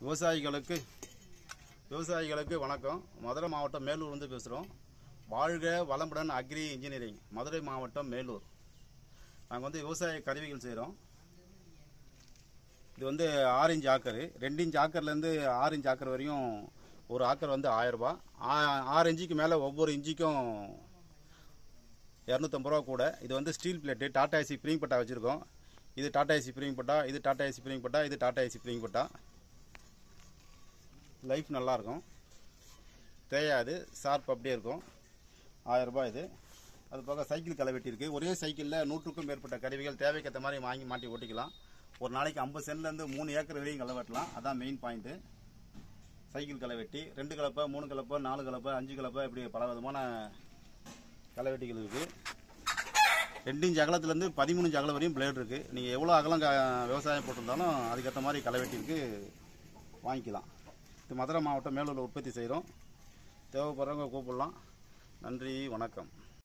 விவசாயிகளுக்கு விவசாயிகளுக்கு வணக்கம் மதுரை மாவட்டம் மேலூர் வந்து பேசுகிறோம் வாழ்க வளமுடன் அக்ரி இன்ஜினியரிங் மதுரை மாவட்டம் மேலூர் நாங்கள் வந்து விவசாய கருவிகள் செய்கிறோம் இது வந்து ஆறு இன்ச் ஆக்கரு ரெண்டு இன்ச் ஆக்கர்லேருந்து ஆறு இன்ச் ஆக்கர் வரையும் ஒரு ஆக்கர் வந்து ஆயிரரூபா ஆறு இன்ச்சுக்கு மேலே ஒவ்வொரு இன்ச்சுக்கும் இரநூத்தம்பது ரூபா கூட இது வந்து steel plate Tata Ace spring பட்டா வச்சுருக்கோம் இது டாடா ஏசி ஸ்ப்ரிங் பட்டா இது டாடா ஏசி ஸ்ப்ரிங் பட்டா இது டாடா ஏசி ஸ்ப்ரிங் பட்டா லைஃப் நல்லாயிருக்கும் தேயாது ஷார்ப் அப்படியே இருக்கும் ஆயிரம் ரூபாய் இது அது போக சைக்கிள் களை வெட்டியிருக்கு ஒரே சைக்கிளில் நூற்றுக்கும் மேற்பட்ட கருவிகள் தேவைக்கேற்ற மாதிரி வாங்கி மாட்டி ஓட்டிக்கலாம் ஒரு நாளைக்கு ஐம்பது சென்ட்லேருந்து மூணு ஏக்கர் வரையும் களை வெட்டலாம் அதான் மெயின் பாயிண்ட்டு சைக்கிள் களை வெட்டி ரெண்டு கலப்பை மூணு கலப்பை நாலு கலப்பை அஞ்சு கலப்பை இப்படி பல விதமான களை வெட்டிகள் இருக்குது ரெண்டு இன்ச் அகலத்துலேருந்து பதிமூணு இன்ச் அகலம் வரையும் பிளேட் இருக்குது நீங்கள் எவ்வளோ அகலம் க- விவசாயம் போட்டிருந்தாலும் அதுக்கேற்ற மாதிரி களை வெட்டிருக்கு வாங்கிக்கலாம் இது மதுரை மாவட்டம் மேலூரில் உற்பத்தி செய்கிறோம் தேவைப்படுறவங்க கூப்பிடலாம் நன்றி வணக்கம்